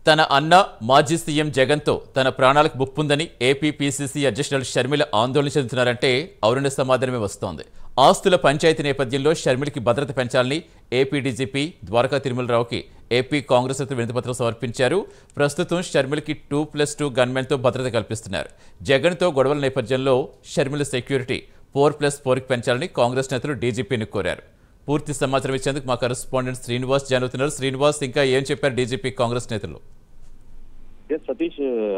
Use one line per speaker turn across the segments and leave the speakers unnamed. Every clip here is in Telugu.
తన అన్న మాజీ సీఎం జగన్తో తన ప్రాణాలకు ముప్పుందని ఏపీ పీసీసీ అధ్యక్షురాలు షర్మిల ఆందోళన చెందుతున్నారంటే అవుననే సమాధానమే వస్తోంది ఆస్తుల పంచాయతీ నేపథ్యంలో షర్మిలకి భద్రత పెంచాలని ఏపీ డీజీపీ ద్వారకా తిరుమలరావుకి ఏపీ కాంగ్రెస్ నేతలు వినతిపత్రం సమర్పించారు ప్రస్తుతం షర్మిలకి టూ ప్లస్ టూ గన్మెన్తో భద్రత కల్పిస్తున్నారు జగన్తో గొడవల నేపథ్యంలో షర్మిల సెక్యూరిటీ ఫోర్ ప్లస్ ఫోర్కి పెంచాలని కాంగ్రెస్ నేతలు డీజీపీని కోరారు పూర్తి సమాచారం ఇచ్చేందుకు మా కరెస్పాండెంట్ శ్రీనివాస్ జాయిన్ అవుతున్నారు శ్రీనివాస్ ఇంకా ఏం చెప్పారు డీజీపీ కాంగ్రెస్ నేతలు
ఎస్ సతీష్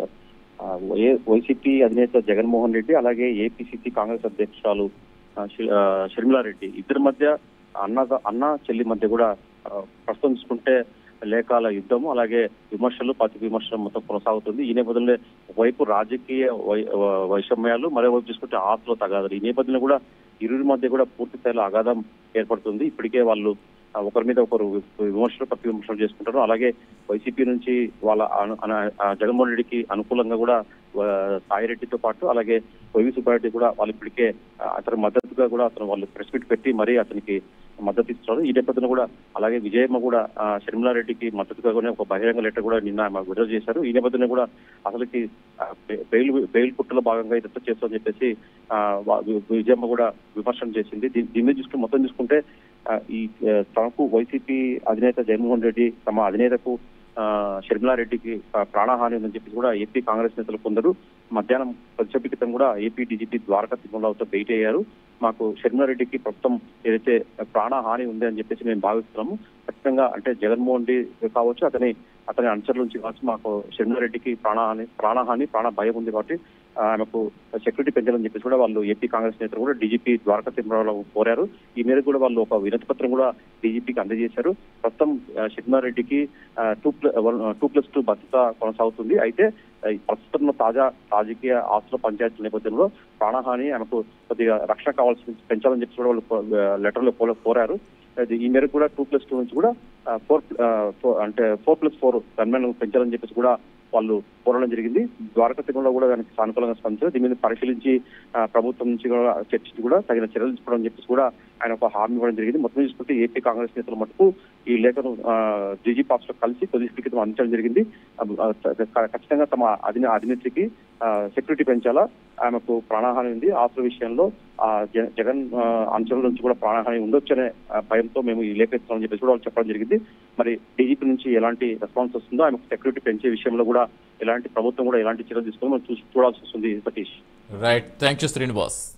ఆ, వై- వైసీపీ అధినేత జగన్మోహన్ రెడ్డి అలాగే ఏపీసీసీ కాంగ్రెస్ అధ్యక్షురాలు ఆ, షి- ఆ, షర్మిలారెడ్డి ఇద్దరి మధ్య అన్న అన్న చెల్లి మధ్య కూడా ఆ, ప్రస్తుతం చూసుకుంటే లేఖాల యుద్ధము అలాగే విమర్శలు ప్రతి విమర్శలు మొత్తం కొనసాగుతుంది ఈ నేపథ్యంలో ఒకవైపు రాజకీయ వై- వ- వైషమ్యాలు మరోవైపు చూసుకుంటే ఆస్తుల తగాదాలు ఈ నేపథ్యంలో కూడా ఇరువురి మధ్య కూడా పూర్తి స్థాయిలో అగాధం ఏర్పడుతుంది ఇప్పటికే వాళ్ళు ఆ, ఒకరి మీద ఒకరు వి- విమర్శలు ప్రతి విమర్శలు చేసుకుంటారు అలాగే వైసీపీ నుంచి వాళ్ళ అను- అన- ఆ జగన్మోహన్ రెడ్డికి అనుకూలంగా కూడా ఆ, సాయిరెడ్డితో పాటు అలాగే వైవి సుబ్బారెడ్డి కూడా వాళ్ళు ఇప్పటికే ఆ, అతని మద్దతుగా కూడా అతను వాళ్ళు ప్రెస్ మీట్ పెట్టి మరీ అతనికి మద్దతు ఇస్తున్నారు ఈ నేపథ్యంలో కూడా అలాగే విజయమ్మ కూడా ఆ, షర్మిలారెడ్డికి మద్దతుగా కూడా ఒక బహిరంగ లెటర్ కూడా నిన్న ఆమె విడుదల చేశారు ఈ నేపథ్యంలో కూడా అసలుకి ఆ, బె- బెయిల్ బెయిల్ కుట్రలో భాగంగా ఇదంతా చేస్తామని చెప్పేసి ఆ, వా- వి- విజయమ్మ కూడా విమర్శన చేసింది దీ- దీని మీద చూసుకుంటే మొత్తం చూసుకుంటే ఆ, ఈ ఆ, తనకు వైసీపీ అధినేత జగన్మోహన్ రెడ్డి తమ అధినేతకు ఆ, షర్మిలారెడ్డికి ఆ, ప్రాణహాని ఉందని చెప్పి కూడా ఏపీ కాంగ్రెస్ నేతలు కొందరు మధ్యాహ్నం కొద్దిసేపు క్రితం కూడా ఏపీ డీజీపీ ద్వారకా తిరుమలరావుతో భేటీ అయ్యారు మాకు షర్మిలారెడ్డికి ప్రస్తుతం ఏదైతే ప్రాణహాని ఉంది అని చెప్పేసి మేము భావిస్తున్నాము ఖచ్చితంగా అంటే జగన్మోహన్ రెడ్డి కావచ్చు అతని అతని అనుచరుల నుంచి కావచ్చు మాకు షర్మిలారెడ్డికి ప్రాణహాని ప్రాణహాని ప్రాణ భయం ఉంది కాబట్టి ఆ, ఆమెకు సెక్యూరిటీ పెంచాలని చెప్పేసి కూడా వాళ్ళు ఏపీ కాంగ్రెస్ నేతలు కూడా డీజీపీ ద్వారకా తిరుమలరావు కోరారు ఈ మేరకు కూడా వాళ్ళు ఒక వినతి పత్రం కూడా డీజీపీకి అందజేశారు ప్రస్తుతం ఆ, షర్మిలారెడ్డికి టూ టూ ప్లస్ టూ భద్రత కొనసాగుతుంది అయితే ఆ, ఈ ప్రస్తుతం ఉన్న తాజా రాజకీయ ఆస్తుల పంచాయతీల నేపథ్యంలో ప్రాణహాని ఆమెకు కొద్దిగా రక్షణ కావాల్సి పెంచాలని చెప్పి కూడా వాళ్ళు లెటర్లో కోరారు అది ఈ మేరకు కూడా టూ ప్లస్ టూ నుంచి కూడా ఫోర్ అంటే ఫోర్ ప్లస్ ఫోర్ గన్మెన్ పెంచాలని చెప్పేసి కూడా వాళ్ళు కోరడం జరిగింది ద్వారకా తిరుమలలో కూడా దానికి సానుకూలంగా స్పందించారు దీని మీద పరిశీలించి ఆ, ప్రభుత్వం నుంచి కూడా చర్చించి కూడా తగిన చర్యలు తీసుకోవడం చెప్పేసి కూడా ఆయన ఒక హామీ ఇవ్వడం జరిగింది మొత్తం చూసుకుంటే ఏపీ కాంగ్రెస్ నేతలు మటుకు ఈ లేఖను జీజీ పాక్స్ లో కలిసి కొద్ది క్రితం అందించడం జరిగింది ఆ, ఆ, ఖచ్చితంగా తమ అధిన అధినేత్రికి సెక్యూరిటీ పెంచాలా ఆమెకు ప్రాణహాని ఉంది ఆస్తుల విషయంలో ఆ జ- జగన్ ఆ, అంశాల నుంచి కూడా ప్రాణహాని ఉండొచ్చనే ఆ, భయంతో మేము ఈ లేఖ ఇస్తామని చెప్పేసి కూడా వాళ్ళు చెప్పడం జరిగింది మరి డీజీపీ నుంచి ఎలాంటి రెస్పాన్స్ వస్తుందో ఆమెకు సెక్యూరిటీ పెంచే విషయంలో కూడా ఎలాంటి ప్రభుత్వం కూడా ఎలాంటి చర్యలు తీసుకుందో మనం చూసి చూడాల్సి వస్తుంది Satish
right thank you Srinivas